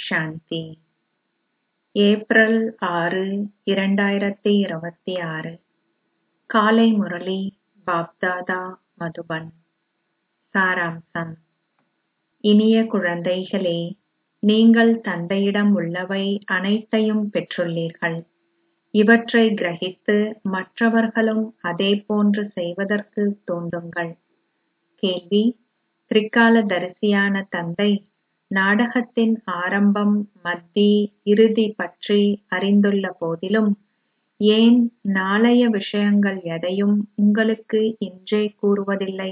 சாந்தி April ஆறு இரண்டாயிரத்தி இருபத்தி ஆறு காலை முரளி பாப்தாதா மதுபன் சாராம்சம் இனிய குழந்தைகளே நீங்கள் தந்தையிடம் உள்ளவை அனைத்தையும் பெற்றுள்ளீர்கள் இவற்றை கிரகித்து மற்றவர்களும் அதேபோன்று செய்வதற்கு தூண்டுங்கள் கேள்வி திரிகாலதரிசியான தந்தை நாடகத்தின் ஆரம்பம் மத்தி இறுதி பற்றி அறிந்துள்ள போதிலும் ஏன் நாளைய விஷயங்கள் எதையும் உங்களுக்கு இன்றே கூறுவதில்லை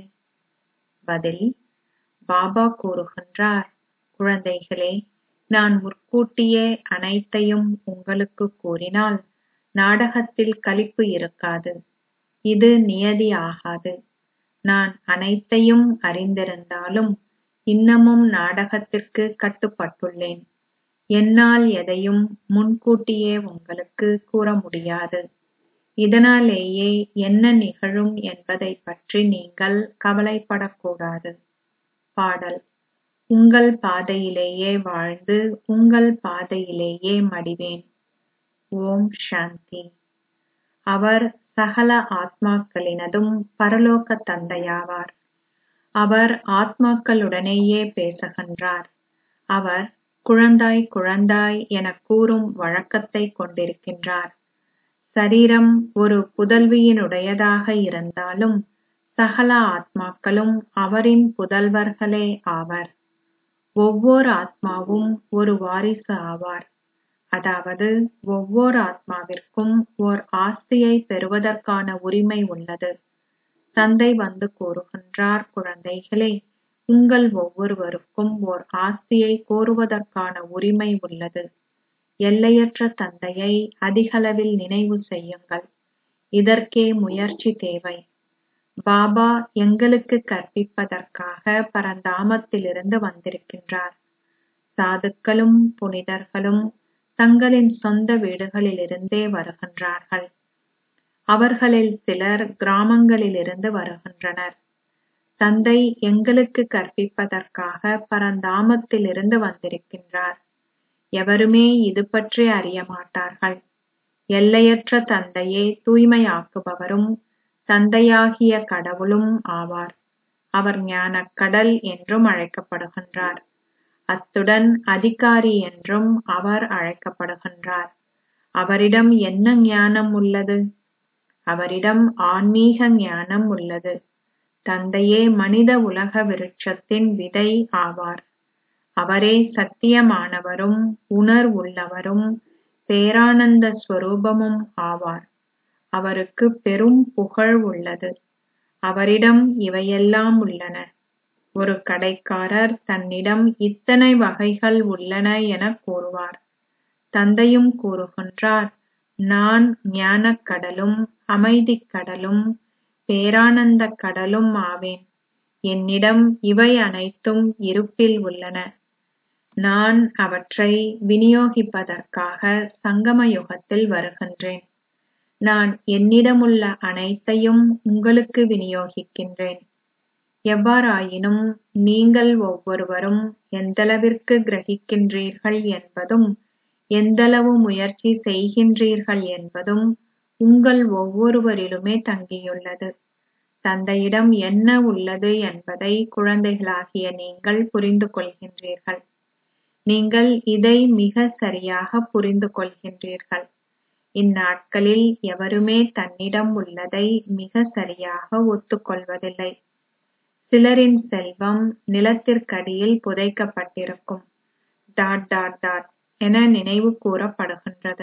பதில் பாபா கூறுகின்றார் குழந்தைகளே நான் முற்கூட்டியே அனைத்தையும் உங்களுக்கு கூறினால் நாடகத்தில் களிப்பு இருக்காது இது நியதி ஆகாது நான் அனைத்தையும் அறிந்திருந்தாலும் இன்னமும் நாடகத்திற்கு கட்டுப்பட்டுள்ளேன் என்னால் எதையும் முன்கூட்டியே உங்களுக்கு கூற முடியாது இதனாலேயே என்ன நிகழும் என்பதைப் பற்றி நீங்கள் கவலைப்படக்கூடாது பாடல் உங்கள் பாதையிலேயே வாழ்ந்து உங்கள் பாதையிலேயே மடிவேன் ஓம் சாந்தி அவர் சகல ஆத்மாக்களினதும் பரலோக தந்தையாவார் அவர் ஆத்மாக்களுடனேயே பேசுகின்றார் அவர் குழந்தாய் குழந்தாய் எனக் கூறும் வழக்கத்தை கொண்டிருக்கின்றார் சரீரம் ஒரு புதல்வியினுடையதாக இருந்தாலும் சகல ஆத்மாக்களும் அவரின் புதல்வர்களே ஆவர் ஒவ்வொரு ஆத்மாவும் ஒரு வாரிசு ஆவார் அதாவது ஒவ்வொரு ஆத்மாவிற்கும் ஓர் ஆஸ்தியை பெறுவதற்கான உரிமை உள்ளது தந்தை வந்து கூறுகின்றார் குழந்தைகளே உங்கள் ஒவ்வொருவருக்கும் ஓர் ஆஸ்தியை கோருவதற்கான உரிமை உள்ளது எல்லையற்ற தந்தையை அதிகளவில் நினைவு செய்யுங்கள் இதற்கே முயற்சி தேவை பாபா எங்களுக்கு கற்பிப்பதற்காக பரந்தாமத்திலிருந்து வந்திருக்கின்றார் சாதுக்களும் புனிதர்களும் தங்களின் சொந்த வீடுகளிலிருந்தே வருகின்றார்கள் அவர்களில் சிலர் கிராமங்களிலிருந்து வருகின்றனர் தந்தை எங்களுக்கு கற்பிப்பதற்காக பரந்தாமத்திலிருந்து வந்திருக்கின்றார் எவருமே இது பற்றி அறிய மாட்டார்கள் எல்லையற்ற தந்தையே தூய்மையாக்குபவரும் தந்தையாகிய கடவுளும் ஆவார் அவர் ஞானக் கடல் என்றும் அழைக்கப்படுகின்றார் அத்துடன் அதிகாரி என்றும் அவர் அழைக்கப்படுகின்றார் அவரிடம் என்ன ஞானம் உள்ளது அவரிடம் ஆன்மீக ஞானம் உள்ளது தந்தையே மனித உலக விருட்சத்தின் விதை ஆவார் அவரே சத்தியமானவரும் உணர்வுள்ளவரும் பேரானந்த ஸ்வரூபமும் ஆவார் அவருக்கு பெரும் புகழ் உள்ளது அவரிடம் இவையெல்லாம் உள்ளன ஒரு கடைக்காரர் தன்னிடம் இத்தனை வகைகள் உள்ளன எனக் கூறுவார் தந்தையும் கூறுகின்றார் நான் ஞானக் கடலும் அமைதிக் கடலும் பேரானந்தக் கடலும் ஆவேன் என்னிடம் இவை அனைத்தும் இருப்பில் உள்ளன நான் அவற்றை விநியோகிப்பதற்காக சங்கம யுகத்தில் வருகின்றேன் நான் என்னிடமுள்ள அனைத்தையும் உங்களுக்கு விநியோகிக்கின்றேன் எவ்வாறாயினும் நீங்கள் ஒவ்வொருவரும் எந்தளவிற்கு கிரகிக்கின்றீர்கள் என்பதும் எந்தளவு முயற்சி செய்கின்றீர்கள் என்பதும் உங்கள் ஒவ்வொருவரிலுமே தங்கியுள்ளது தந்தையிடம் என்ன உள்ளது என்பதை குழந்தைகளாகிய நீங்கள் புரிந்து கொள்கின்றீர்கள் நீங்கள் இதை மிக சரியாக புரிந்து கொள்கின்றீர்கள் இந்நாட்களில் எவருமே தன்னிடம் உள்ளதை மிக சரியாக ஒத்துக்கொள்வதில்லை சிலரின் செல்வம் நிலத்திற்கடியில் புதைக்கப்பட்டிருக்கும் டாட் டாட் டாட் என நினைவு கூறப்படுகின்றது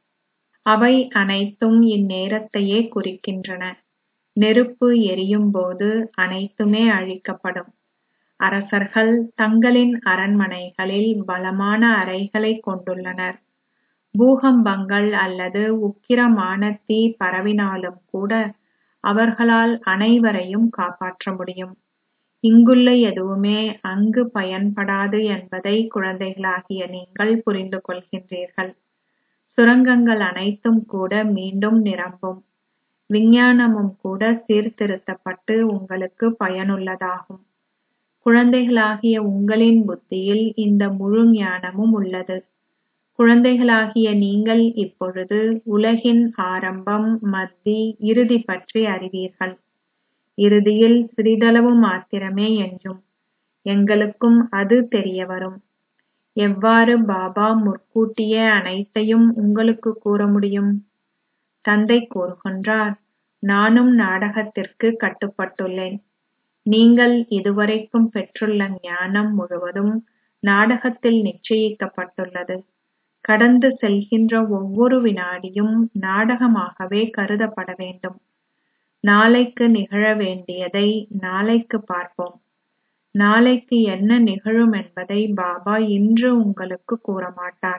அவை அனைத்தும் இந்நேரத்தையே குறிக்கின்றன நெருப்பு எரியும் போது அனைத்துமே அழிக்கப்படும் அரசர்கள் தங்களின் அரண்மனைகளில் பலமான அறைகளை கொண்டுள்ளனர் பூகம்பங்கள் அல்லது உக்கிரமான தீ பரவினாலும் கூட அவர்களால் அனைவரையும் காப்பாற்ற முடியும் இங்குள்ள எதுவுமே அங்கு பயன்படாது என்பதை குழந்தைகளாகிய நீங்கள் புரிந்து கொள்கின்றீர்கள் சுரங்கங்கள் அனைத்தும் கூட மீண்டும் நிரம்பும் விஞ்ஞானமும் கூட சீர்திருத்தப்பட்டு உங்களுக்கு பயனுள்ளதாகும் குழந்தைகளாகிய உங்களின் புத்தியில் இந்த முழு ஞானமும் உள்ளது குழந்தைகளாகிய நீங்கள் இப்பொழுது உலகின் ஆரம்பம் மத்தி இறுதி பற்றி அறிவீர்கள் இறுதியில் சிறிதளவு மாத்திரமே என்றும் எங்களுக்கும் அது தெரியவரும் எவ்வாறு பாபா முற்கூட்டியே அனைத்தையும் உங்களுக்கு கூற முடியும் தந்தை கூறுகின்றார் நானும் நாடகத்திற்கு கட்டுப்பட்டுள்ளேன் நீங்கள் இதுவரைக்கும் பெற்றுள்ள ஞானம் முழுவதும் நாடகத்தில் நிச்சயிக்கப்பட்டுள்ளது கடந்து செல்கின்ற ஒவ்வொரு வினாடியும் நாடகமாகவே கருதப்பட வேண்டும் நாளைக்கு நிகழ வேண்டியதை நாளைக்கு பார்ப்போம் நாளைக்கு என்ன நிகழும் என்பதை பாபா இன்று உங்களுக்கு கூறமாட்டார்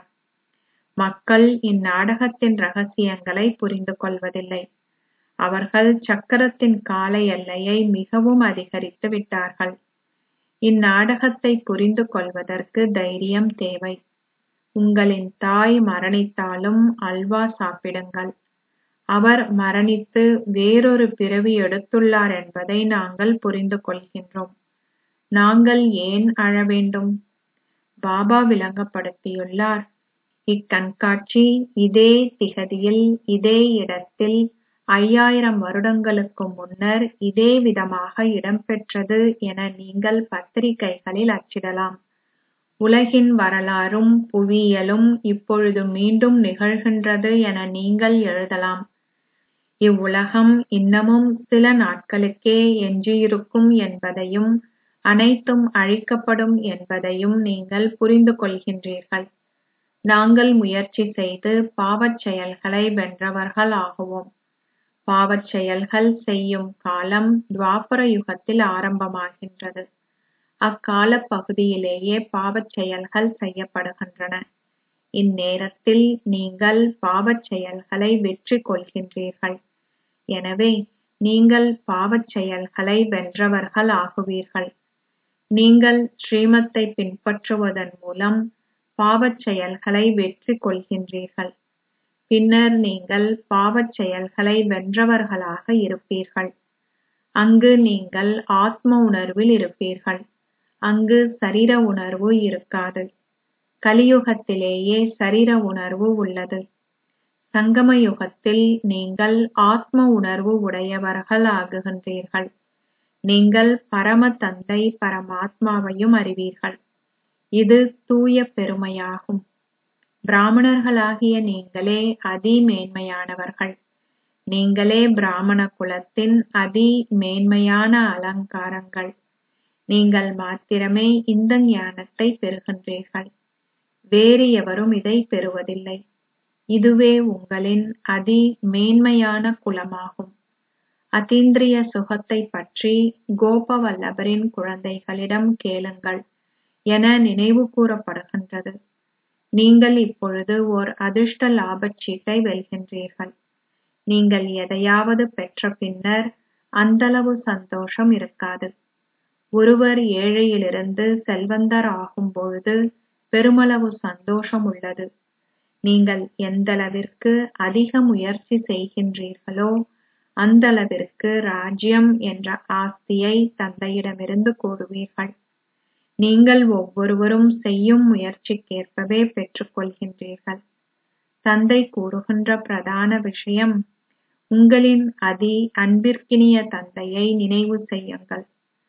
மக்கள் இந்நாடகத்தின் ரகசியங்களை புரிந்து கொள்வதில்லை அவர்கள் சக்கரத்தின் கால எல்லையை மிகவும் அதிகரித்து விட்டார்கள் இந்நாடகத்தை புரிந்து கொள்வதற்கு தைரியம் தேவை உங்களின் தாய் மரணித்தாலும் அல்வா சாப்பிடுங்கள் அவர் மரணித்து வேறொரு பிறவி எடுத்துள்ளார் என்பதை நாங்கள் புரிந்து கொள்கின்றோம் நாங்கள் ஏன் அழ வேண்டும் பாபா விளங்கப்படுத்தியுள்ளார் இக்கண்காட்சி இதே திகதியில் இதே இடத்தில் ஐயாயிரம் வருடங்களுக்கு முன்னர் இதே விதமாக இடம்பெற்றது என நீங்கள் பத்திரிகைகளில் அச்சிடலாம் உலகின் வரலாறும் புவியியலும் இப்பொழுது மீண்டும் நிகழ்கின்றது என நீங்கள் எழுதலாம் இவ்வுலகம் இன்னமும் சில நாட்களுக்கே எஞ்சியிருக்கும் என்பதையும் அனைத்தும் அழிக்கப்படும் என்பதையும் நீங்கள் புரிந்து கொள்கின்றீர்கள் நாங்கள் முயற்சி செய்து பாவச் செயல்களை வென்றவர்கள் ஆகுவோம் பாவச் செயல்கள் செய்யும் காலம் துவாபர யுகத்தில் ஆரம்பமாகின்றது அக்கால பகுதியிலேயே பாவச் செயல்கள் செய்யப்படுகின்றன இந்நேரத்தில் நீங்கள் பாவச் செயல்களை வெற்றி கொள்கின்றீர்கள் எனவே நீங்கள் பாவச் செயல்களை வென்றவர்கள் ஆகுவீர்கள் நீங்கள் ஸ்ரீமத்தை பின்பற்றுவதன் மூலம் பாவச் செயல்களை வெற்றி கொள்கின்றீர்கள் பின்னர் நீங்கள் பாவச் செயல்களை வென்றவர்களாக இருப்பீர்கள் அங்கு நீங்கள் ஆத்ம உணர்வில் இருப்பீர்கள் அங்கு சரீர உணர்வு இருக்காது கலியுகத்திலேயே சரீர உணர்வு உள்ளது சங்கம யுகத்தில் நீங்கள் ஆத்ம உணர்வு உடையவர்கள் ஆகுகின்றீர்கள் நீங்கள் பரம தந்தை பரமாத்மாவையும் அறிவீர்கள் இது தூய பெருமையாகும் பிராமணர்களாகிய நீங்களே அதி மேன்மையானவர்கள் நீங்களே பிராமண குலத்தின் அதி மேன்மையான அலங்காரங்கள் நீங்கள் மாத்திரமே இந்த ஞானத்தை பெறுகின்றீர்கள் வேறு எவரும் இதை பெறுவதில்லை இதுவே உங்களின் அதி மேன்மையான குலமாகும் அதீந்திரிய சுகத்தை பற்றி கோபவல்லபரின் குழந்தைகளிடம் கேளுங்கள் என நினைவு கூறப்படுகின்றது நீங்கள் இப்பொழுது ஓர் அதிர்ஷ்ட லாபச் சீட்டை வெல்கின்றீர்கள் நீங்கள் எதையாவது பெற்ற பின்னர் அந்தளவு சந்தோஷம் இருக்காது ஒருவர் ஏழையிலிருந்து செல்வந்தர் ஆகும் பொழுது பெருமளவு சந்தோஷம் உள்ளது நீங்கள் எந்தளவிற்கு அதிக முயற்சி செய்கின்றீர்களோ அந்தளவிற்கு ராஜ்யம் என்ற ஆஸ்தியை தந்தையிடமிருந்து கோருவீர்கள் நீங்கள் ஒவ்வொருவரும் செய்யும் முயற்சிக்கேற்பவே பெற்றுக் கொள்கின்றீர்கள் தந்தை கூறுகின்ற பிரதான விஷயம் உங்களின் அதி அன்பிற்கினிய தந்தையை நினைவு செய்யுங்கள்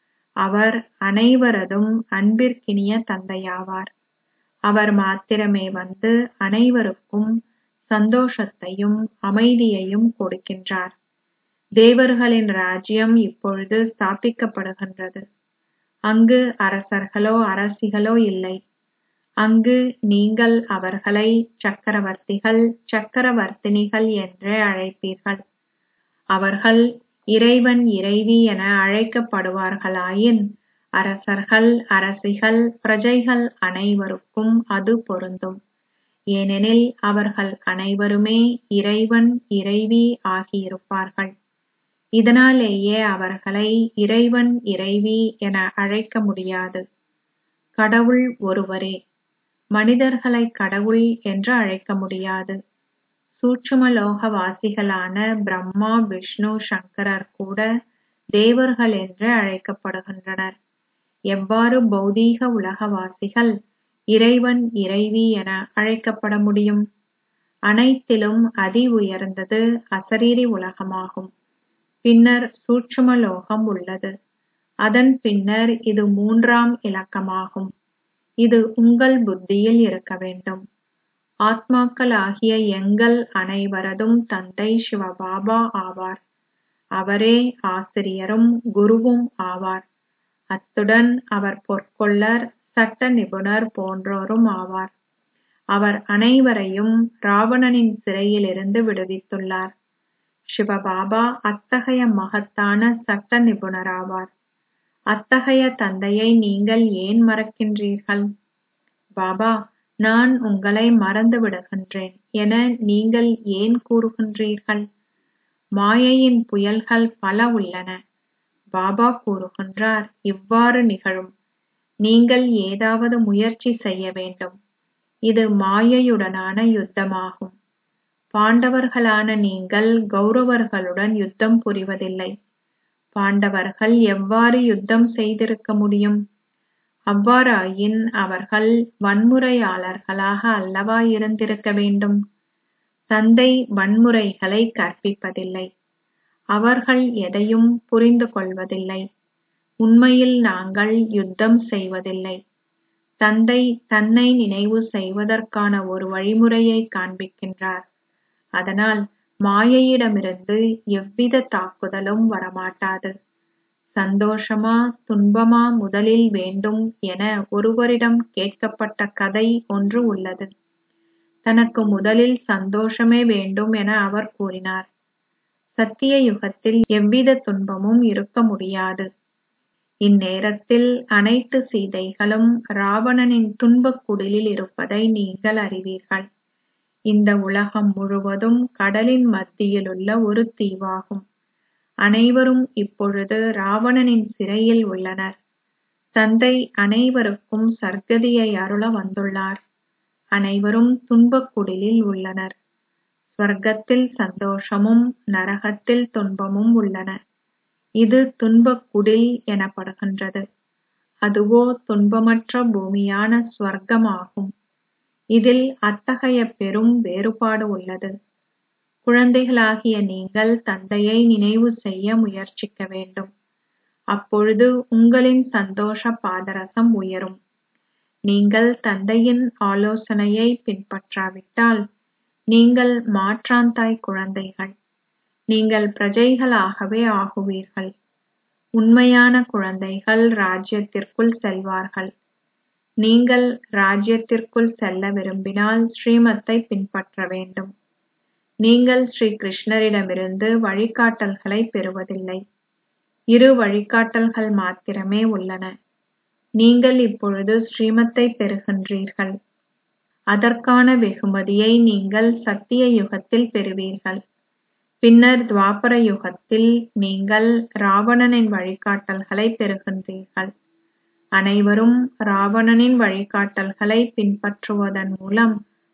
அவர் அனைவரதும் அன்பிற்கினிய தந்தையாவார் அவர் மாத்திரமே வந்து அனைவருக்கும் சந்தோஷத்தையும் அமைதியையும் கொடுக்கின்றார் தேவர்களின் ராஜ்யம் இப்பொழுது ஸ்தாபிக்கப்படுகின்றது அங்கு அரசர்களோ அரசிகளோ இல்லை அங்கு நீங்கள் அவர்களை சக்கரவர்த்திகள் சக்கரவர்த்தினிகள் என்றே அழைப்பீர்கள் அவர்கள் இறைவன் இறைவி என அழைக்கப்படுவார்களாயின் அரசர்கள் அரசிகள் பிரஜைகள் அனைவருக்கும் அது பொருந்தும் ஏனெனில் அவர்கள் அனைவருமே இறைவன் இறைவி ஆகியிருப்பார்கள் இதனாலேயே அவர்களை இறைவன் இறைவி என அழைக்க முடியாது கடவுள் ஒருவரே மனிதர்களை கடவுள் என்று அழைக்க முடியாது சூட்சுமலோக வாசிகளான பிரம்மா விஷ்ணு சங்கரர் கூட தேவர்கள் என்று அழைக்கப்படுகின்றனர் எவ்வாறு பௌதீக உலகவாசிகள் இறைவன் இறைவி என அழைக்கப்பட முடியும் அனைத்திலும் அதி உயர்ந்தது அசரீரி உலகமாகும் பின்னர் சூட்சும லோகம் உள்ளது அதன் பின்னர் இது மூன்றாம் இலக்கமாகும் இது உங்கள் புத்தியில் இருக்க வேண்டும் ஆத்மாக்கள் ஆகிய எங்கள் அனைவரதும் தந்தை சிவபாபா ஆவார் அவரே ஆசிரியரும் குருவும் ஆவார் அத்துடன் அவர் பொற்கொள்ளர் சட்ட நிபுணர் போன்றோரும் ஆவார் அவர் அனைவரையும் ராவணனின் சிறையிலிருந்து விடுவித்துள்ளார் சிவபாபா அத்தகைய மகத்தான சட்ட நிபுணராவார் அத்தகைய தந்தையை நீங்கள் ஏன் மறக்கின்றீர்கள் பாபா நான் உங்களை மறந்து விடுகின்றேன் என நீங்கள் ஏன் கூறுகின்றீர்கள் மாயையின் புயல்கள் பல உள்ளன பாபா கூறுகின்றார் இவ்வாறு நிகழும் நீங்கள் ஏதாவது முயற்சி செய்ய வேண்டும் இது மாயையுடனான யுத்தமாகும் பாண்டவர்களான நீங்கள் கௌரவர்களுடன் யுத்தம் புரிவதில்லை பாண்டவர்கள் எவ்வாறு யுத்தம் செய்திருக்க முடியும் அவ்வாறாயின் அவர்கள் வன்முறையாளர்களாக அல்லவா இருந்திருக்க வேண்டும் தந்தை வன்முறைகளை கற்பிப்பதில்லை அவர்கள் எதையும் புரிந்து கொள்வதில்லை உண்மையில் நாங்கள் யுத்தம் செய்வதில்லை தந்தை தன்னை நினைவு செய்வதற்கான ஒரு வழிமுறையை காண்பிக்கின்றார் அதனால் மாயையிடமிருந்து எவ்வித தாக்குதலும் வரமாட்டாது சந்தோஷமா துன்பமா முதலில் வேண்டும் என ஒருவரிடம் கேட்கப்பட்ட கதை ஒன்று உள்ளது தனக்கு முதலில் சந்தோஷமே வேண்டும் என அவர் கூறினார் சத்திய யுகத்தில் எவ்வித துன்பமும் இருக்க முடியாது இந்நேரத்தில் அனைத்து சீதைகளும் ராவணனின் துன்பக் குடிலில் இருப்பதை நீங்கள் அறிவீர்கள் இந்த உலகம் முழுவதும் கடலின் மத்தியிலுள்ள ஒரு தீவாகும் அனைவரும் இப்பொழுது ராவணனின் சிறையில் உள்ளனர் தந்தை அனைவருக்கும் சர்க்கதியை அருள வந்துள்ளார் அனைவரும் துன்பக் குடிலில் உள்ளனர் ஸ்வர்க்கத்தில் சந்தோஷமும் நரகத்தில் துன்பமும் உள்ளன இது துன்பக் குடில் எனப்படுகின்றது அதுவோ துன்பமற்ற பூமியான ஸ்வர்க்கமாகும் இதில் அத்தகைய பெரும் வேறுபாடு உள்ளது குழந்தைகளாகிய நீங்கள் தந்தையை நினைவு செய்ய முயற்சிக்க வேண்டும் அப்பொழுது உங்களின் சந்தோஷ பாதரசம் உயரும் நீங்கள் தந்தையின் ஆலோசனையை பின்பற்றாவிட்டால் நீங்கள் மாற்றாந்தாய் குழந்தைகள் நீங்கள் பிரஜைகளாகவே ஆகுவீர்கள் உண்மையான குழந்தைகள் ராஜ்யத்திற்குள் செல்வார்கள் நீங்கள் ராஜ்யத்திற்குள் செல்ல விரும்பினால் ஸ்ரீமத்தை பின்பற்ற வேண்டும் நீங்கள் ஸ்ரீ கிருஷ்ணரிடமிருந்து வழிகாட்டல்களை பெறுவதில்லை இரு வழிகாட்டல்கள் மாத்திரமே உள்ளன நீங்கள் இப்பொழுது ஸ்ரீமத்தை பெறுகின்றீர்கள் அதற்கான வெகுமதியை நீங்கள் சத்திய யுகத்தில் பெறுவீர்கள் பின்னர் துவாபர யுகத்தில் நீங்கள் ராவணனின் வழிகாட்டல்களை பெறுகின்றீர்கள் அனைவரும் ராவணனின் வழிகாட்டல்களை பின்பற்றுவதன் மூலம்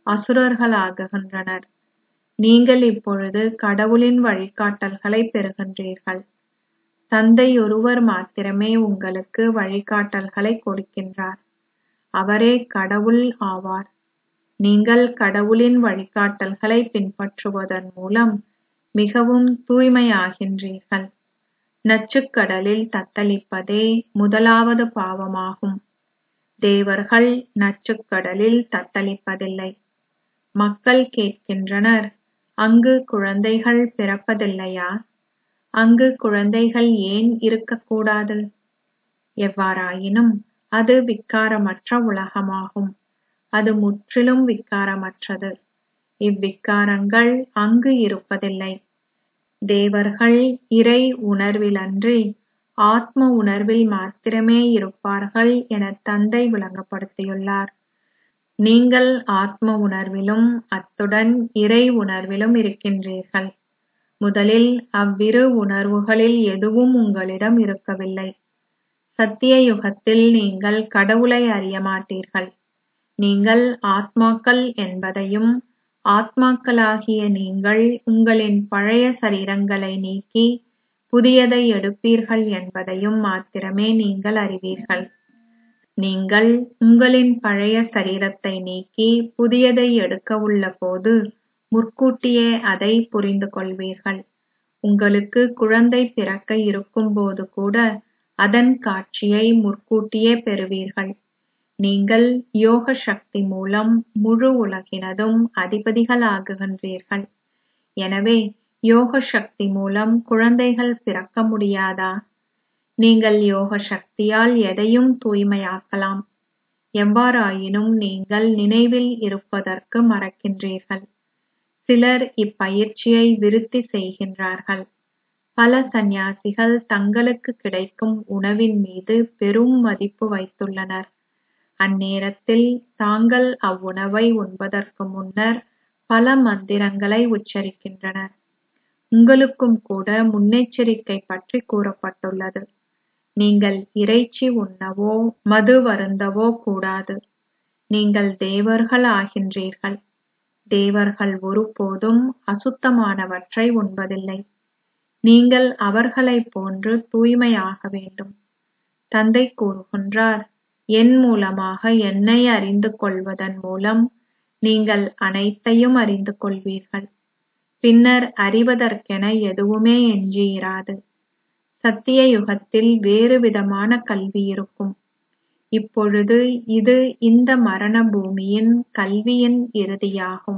அசுரர்களாகுகின்றனர் நீங்கள் இப்பொழுது கடவுளின் வழிகாட்டல்களை பெறுகின்றீர்கள் தந்தை ஒருவர் மாத்திரமே உங்களுக்கு வழிகாட்டல்களை கொடுக்கின்றார் அவரே கடவுள் ஆவார் நீங்கள் கடவுளின் வழிகாட்டல்களை பின்பற்றுவதன் மூலம் மிகவும் தூய்மையாகின்றீர்கள் நச்சுக்கடலில் தத்தளிப்பதே முதலாவது பாவமாகும் தேவர்கள் நச்சுக்கடலில் தத்தளிப்பதில்லை மக்கள் கேட்கின்றனர் அங்கு குழந்தைகள் பிறப்பதில்லையா அங்கு குழந்தைகள் ஏன் இருக்கக்கூடாது எவ்வாறாயினும் அது விக்காரமற்ற உலகமாகும் அது முற்றிலும் விக்காரமற்றது இவ்விக்காரங்கள் அங்கு இருப்பதில்லை தேவர்கள் இறை உணர்விலன்றி ஆத்ம உணர்வில் மாத்திரமே இருப்பார்கள் என தந்தை விளங்கப்படுத்தியுள்ளார் நீங்கள் ஆத்ம உணர்விலும் அத்துடன் இறை உணர்விலும் இருக்கின்றீர்கள் முதலில் அவ்விரு உணர்வுகளில் எதுவும் உங்களிடம் இருக்கவில்லை சத்திய யுகத்தில் நீங்கள் கடவுளை அறிய மாட்டீர்கள் நீங்கள் ஆத்மாக்கள் என்பதையும் ஆத்மாக்களாகிய நீங்கள் உங்களின் பழைய சரீரங்களை நீக்கி புதியதை எடுப்பீர்கள் என்பதையும் மாத்திரமே நீங்கள் அறிவீர்கள் நீங்கள் உங்களின் பழைய சரீரத்தை நீக்கி புதியதை எடுக்கவுள்ள போது முற்கூட்டியே அதை புரிந்து கொள்வீர்கள் உங்களுக்கு குழந்தை பிறக்க இருக்கும்போது கூட அதன் காட்சியை முற்கூட்டியே பெறுவீர்கள் நீங்கள் யோக சக்தி மூலம் முழு உலகினதும் அதிபதிகளாகுகின்றீர்கள் எனவே யோக சக்தி மூலம் குழந்தைகள் பிறக்க முடியாதா நீங்கள் யோக சக்தியால் எதையும் தூய்மையாக்கலாம் எவ்வாறாயினும் நீங்கள் நினைவில் இருப்பதற்கு மறக்கின்றீர்கள் சிலர் இப்பயிற்சியை விருத்தி செய்கின்றார்கள் பல சந்நியாசிகள் தங்களுக்கு கிடைக்கும் உணவின் மீது பெரும் மதிப்பு வைத்துள்ளனர் அந்நேரத்தில் தாங்கள் அவ்வுணவை உண்பதற்கு முன்னர் பல மந்திரங்களை உச்சரிக்கின்றனர் உங்களுக்கும் கூட முன்னெச்சரிக்கை பற்றி கூறப்பட்டுள்ளது நீங்கள் இறைச்சி உண்ணவோ மது வருந்தவோ கூடாது நீங்கள் தேவர்கள் ஆகின்றீர்கள் தேவர்கள் ஒருபோதும் அசுத்தமானவற்றை உண்பதில்லை நீங்கள் அவர்களைப் போன்று தூய்மையாக வேண்டும் தந்தை கூறுகின்றார் என் மூலமாக என்னை அறிந்து கொள்வதன் மூலம் நீங்கள் அனைத்தையும் அறிந்து கொள்வீர்கள் பின்னர் அறிவதற்கென எதுவுமே எஞ்சியிராது சத்திய யுகத்தில் வேறு விதமான கல்வி இருக்கும் இப்பொழுது இது இந்த மரண பூமியின் கல்வியின் இறுதியாகும்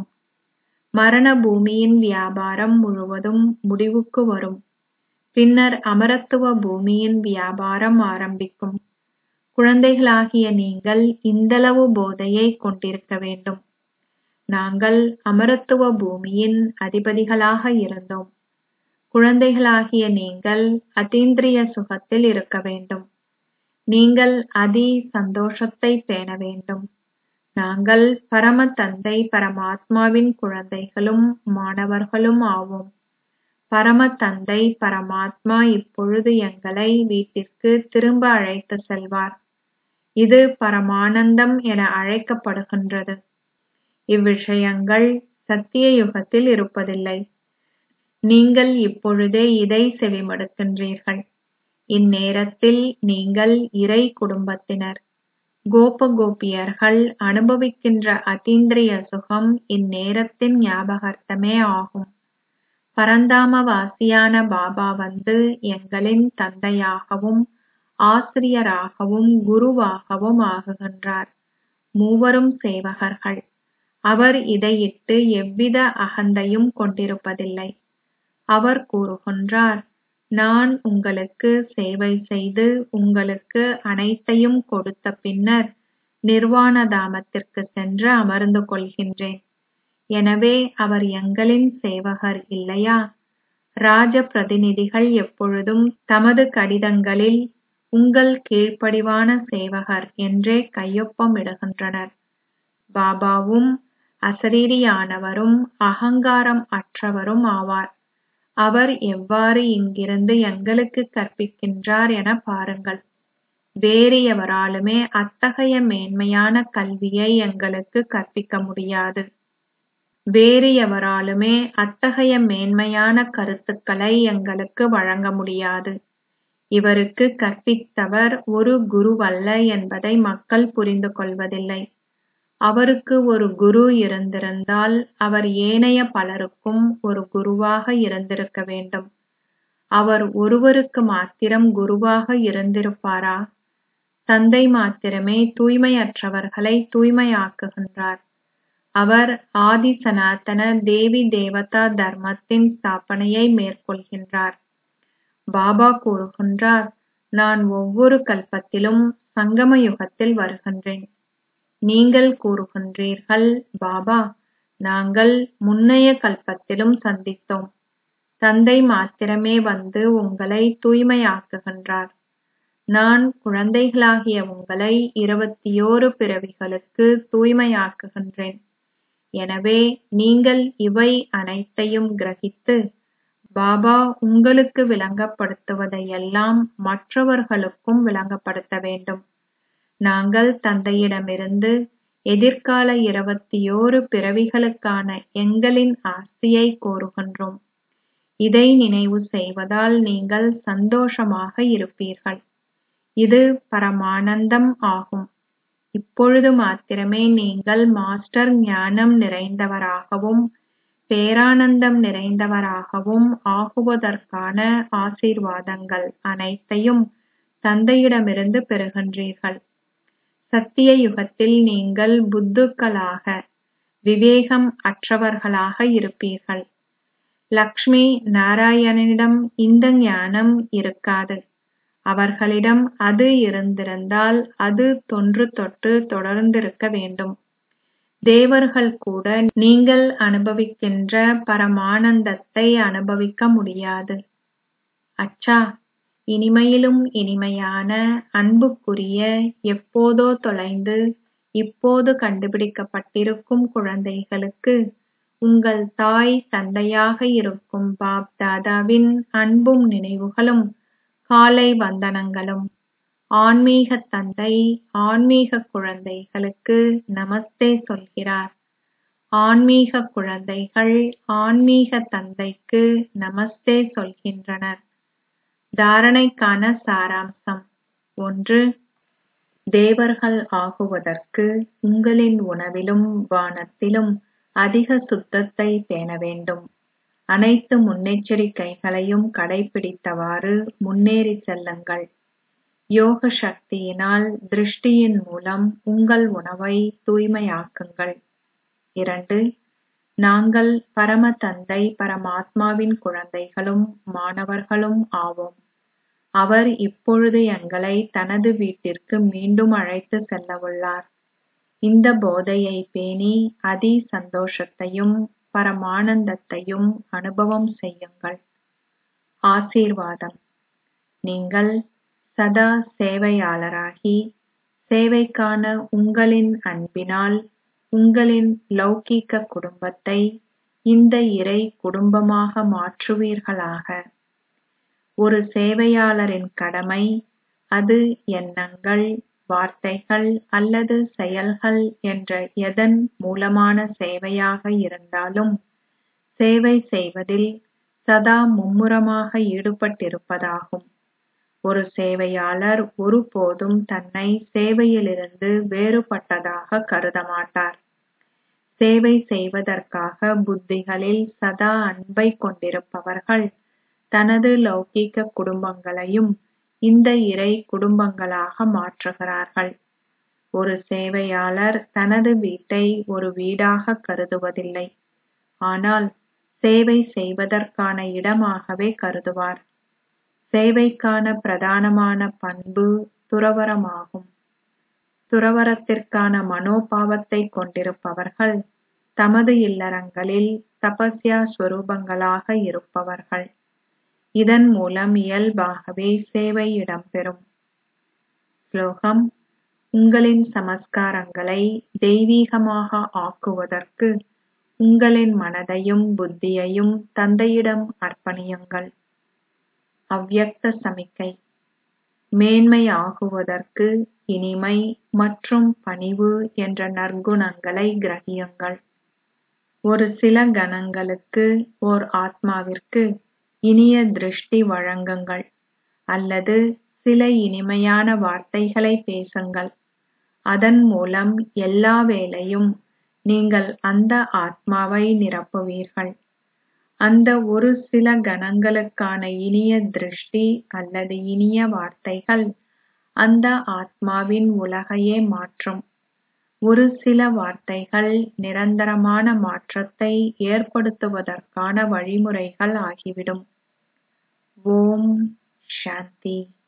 மரண பூமியின் வியாபாரம் முழுவதும் முடிவுக்கு வரும் பின்னர் அமரத்துவ பூமியின் வியாபாரம் ஆரம்பிக்கும் குழந்தைகளாகிய நீங்கள் இந்தளவு போதையை கொண்டிருக்க வேண்டும் நாங்கள் அமரத்துவ பூமியின் அதிபதிகளாக இருந்தோம் குழந்தைகளாகிய நீங்கள் அதீந்திரிய சுகத்தில் இருக்க வேண்டும் நீங்கள் அதி சந்தோஷத்தை பேண வேண்டும் நாங்கள் பரம தந்தை பரமாத்மாவின் குழந்தைகளும் மாணவர்களும் ஆவோம் பரம தந்தை பரமாத்மா இப்பொழுது எங்களை வீட்டிற்கு திரும்ப அழைத்து செல்வார் இது பரமானந்தம் என அழைக்கப்படுகின்றது இவ்விஷயங்கள் சத்திய யுகத்தில் இருப்பதில்லை நீங்கள் இப்பொழுதே இதை செவிமடுக்கின்றீர்கள் இந்நேரத்தில் நீங்கள் இறை குடும்பத்தினர் கோப கோபியர்கள் அனுபவிக்கின்ற அதீந்திரிய சுகம் இந்நேரத்தின் ஞாபகார்த்தமே ஆகும் பரந்தாமவாசியான பாபா வந்து எங்களின் தந்தையாகவும் ஆசிரியராகவும் குருவாகவும் ஆகுகின்றார் மூவரும் சேவகர்கள் அவர் இதையிட்டு எவ்வித அகந்தையும் கொண்டிருப்பதில்லை அவர் கூறுகின்றார் நான் உங்களுக்கு சேவை செய்து உங்களுக்கு அனைத்தையும் கொடுத்த பின்னர் நிர்வாண தாமத்திற்கு சென்று அமர்ந்து கொள்கின்றேன் எனவே அவர் எங்களின் சேவகர் இல்லையா ராஜ பிரதிநிதிகள் எப்பொழுதும் தமது கடிதங்களில் உங்கள் கீழ்ப்படிவான சேவகர் என்றே கையொப்பமிடுகின்றனர் பாபாவும் அசரீரியானவரும் அகங்காரம் அற்றவரும் ஆவார் அவர் எவ்வாறு இங்கிருந்து எங்களுக்கு கற்பிக்கின்றார் என பாருங்கள் வேறு எவராலுமே அத்தகைய மேன்மையான கல்வியை எங்களுக்கு கற்பிக்க முடியாது வேறு எவராலுமே அத்தகைய மேன்மையான கருத்துக்களை எங்களுக்கு வழங்க முடியாது இவருக்கு கற்பித்தவர் ஒரு குருவல்ல என்பதை மக்கள் புரிந்து கொள்வதில்லை அவருக்கு ஒரு குரு இருந்திருந்தால் அவர் ஏனைய பலருக்கும் ஒரு குருவாக இருந்திருக்க வேண்டும் அவர் ஒருவருக்கு மாத்திரம் குருவாக இருந்திருப்பாரா தந்தை மாத்திரமே தூய்மையற்றவர்களை தூய்மையாக்குகின்றார் அவர் ஆதி சனாதன தேவி தேவதா தர்மத்தின் ஸ்தாபனையை மேற்கொள்கின்றார் பாபா கூறுகின்றார் நான் ஒவ்வொரு கல்பத்திலும் சங்கம யுகத்தில் வருகின்றேன் நீங்கள் கூறுகின்றீர்கள் பாபா நாங்கள் முன்னைய கல்பத்திலும் சந்தித்தோம் தந்தை மாத்திரமே வந்து உங்களை தூய்மையாக்குகின்றார் நான் குழந்தைகளாகிய உங்களை இருபத்தியோரு பிறவிகளுக்கு தூய்மையாக்குகின்றேன் எனவே நீங்கள் இவை அனைத்தையும் கிரகித்து பாபா உங்களுக்கு விளங்கப்படுத்துவதையெல்லாம் மற்றவர்களுக்கும் விளங்கப்படுத்த வேண்டும் நாங்கள் தந்தையிடமிருந்து எதிர்கால இருபத்தியோரு பிறவிகளுக்கான எங்களின் ஆஸ்தியை கோருகின்றோம் இதை நினைவு செய்வதால் நீங்கள் சந்தோஷமாக இருப்பீர்கள் இது பரமானந்தம் ஆகும் இப்பொழுது மாத்திரமே நீங்கள் மாஸ்டர் ஞானம் நிறைந்தவராகவும் பேரானந்தம் நிறைந்தவராகவும் ஆகுவதற்கான ஆசீர்வாதங்கள் அனைத்தையும் தந்தையிடமிருந்து பெறுகின்றீர்கள் சத்திய யுகத்தில் நீங்கள் புத்துக்களாக விவேகம் அற்றவர்களாக இருப்பீர்கள் லக்ஷ்மி நாராயணனிடம் இந்த ஞானம் இருக்காது அவர்களிடம் அது இருந்திருந்தால் அது தொன்று தொட்டு தொடர்ந்திருக்க வேண்டும் தேவர்கள் கூட நீங்கள் அனுபவிக்கின்ற பரமானந்தத்தை அனுபவிக்க முடியாது அச்சா இனிமையிலும் இனிமையான அன்புக்குரிய எப்போதோ தொலைந்து இப்போது கண்டுபிடிக்கப்பட்டிருக்கும் குழந்தைகளுக்கு உங்கள் தாய் தந்தையாக இருக்கும் பாப் தாதாவின் அன்பும் நினைவுகளும் காலை வந்தனங்களும் ஆன்மீக தந்தை ஆன்மீக குழந்தைகளுக்கு நமஸ்தே சொல்கிறார் ஆன்மீக குழந்தைகள் ஆன்மீக தந்தைக்கு நமஸ்தே சொல்கின்றனர் தாரணைக்கான சாராம்சம் ஒன்று தேவர்கள் ஆகுவதற்கு உங்களின் உணவிலும் வானத்திலும் அதிக சுத்தத்தை பேண வேண்டும் அனைத்து முன்னெச்சரிக்கைகளையும் கடைபிடித்தவாறு முன்னேறி செல்லுங்கள் யோக சக்தியினால் திருஷ்டியின் மூலம் உங்கள் உணவை தூய்மையாக்குங்கள் இரண்டு நாங்கள் பரம தந்தை பரமாத்மாவின் குழந்தைகளும் மாணவர்களும் ஆவோம் அவர் இப்பொழுது எங்களை தனது வீட்டிற்கு மீண்டும் அழைத்து செல்லவுள்ளார் இந்த போதையை பேணி அதி சந்தோஷத்தையும் பரமானந்தத்தையும் அனுபவம் செய்யுங்கள் ஆசீர்வாதம் நீங்கள் சதா சேவையாளராகி சேவைக்கான உங்களின் அன்பினால் உங்களின் லௌகீக குடும்பத்தை இந்த இறை குடும்பமாக மாற்றுவீர்களாக ஒரு சேவையாளரின் கடமை அது எண்ணங்கள் வார்த்தைகள் அல்லது செயல்கள் என்ற எதன் மூலமான சேவையாக இருந்தாலும் சேவை செய்வதில் சதா மும்முரமாக ஈடுபட்டிருப்பதாகும் ஒரு சேவையாளர் ஒருபோதும் தன்னை சேவையிலிருந்து வேறுபட்டதாக கருதமாட்டார் சேவை செய்வதற்காக புத்திகளில் சதா அன்பை கொண்டிருப்பவர்கள் தனது லௌகீக குடும்பங்களையும் இந்த இறை குடும்பங்களாக மாற்றுகிறார்கள் ஒரு சேவையாளர் தனது வீட்டை ஒரு வீடாக கருதுவதில்லை ஆனால் சேவை செய்வதற்கான இடமாகவே கருதுவார் சேவைக்கான பிரதானமான பண்பு துறவரமாகும் துறவரத்திற்கான மனோபாவத்தை கொண்டிருப்பவர்கள் தமது இல்லறங்களில் தபஸ்யா ஸ்வரூபங்களாக இருப்பவர்கள் இதன் மூலம் இயல்பாகவே சேவை இடம்பெறும் ஸ்லோகம் உங்களின் சமஸ்காரங்களை தெய்வீகமாக ஆக்குவதற்கு உங்களின் மனதையும் புத்தியையும் தந்தையிடம் அர்ப்பணியுங்கள் அவ்யக்த சமிக்கை மேன்மை ஆகுவதற்கு இனிமை மற்றும் பணிவு என்ற நற்குணங்களை கிரகியுங்கள் ஒரு சில கணங்களுக்கு ஓர் ஆத்மாவிற்கு இனிய திருஷ்டி வழங்குங்கள் அல்லது சில இனிமையான வார்த்தைகளை பேசுங்கள் அதன் மூலம் எல்லா வேளையும் நீங்கள் அந்த ஆத்மாவை நிரப்புவீர்கள் அந்த ஒரு சில கணங்களுக்கான இனிய திருஷ்டி அல்லது இனிய வார்த்தைகள் அந்த ஆத்மாவின் உலகையே மாற்றும் ஒரு சில வார்த்தைகள் நிரந்தரமான மாற்றத்தை ஏற்படுத்துவதற்கான வழிமுறைகள் ஆகிவிடும் ஓம் சாந்தி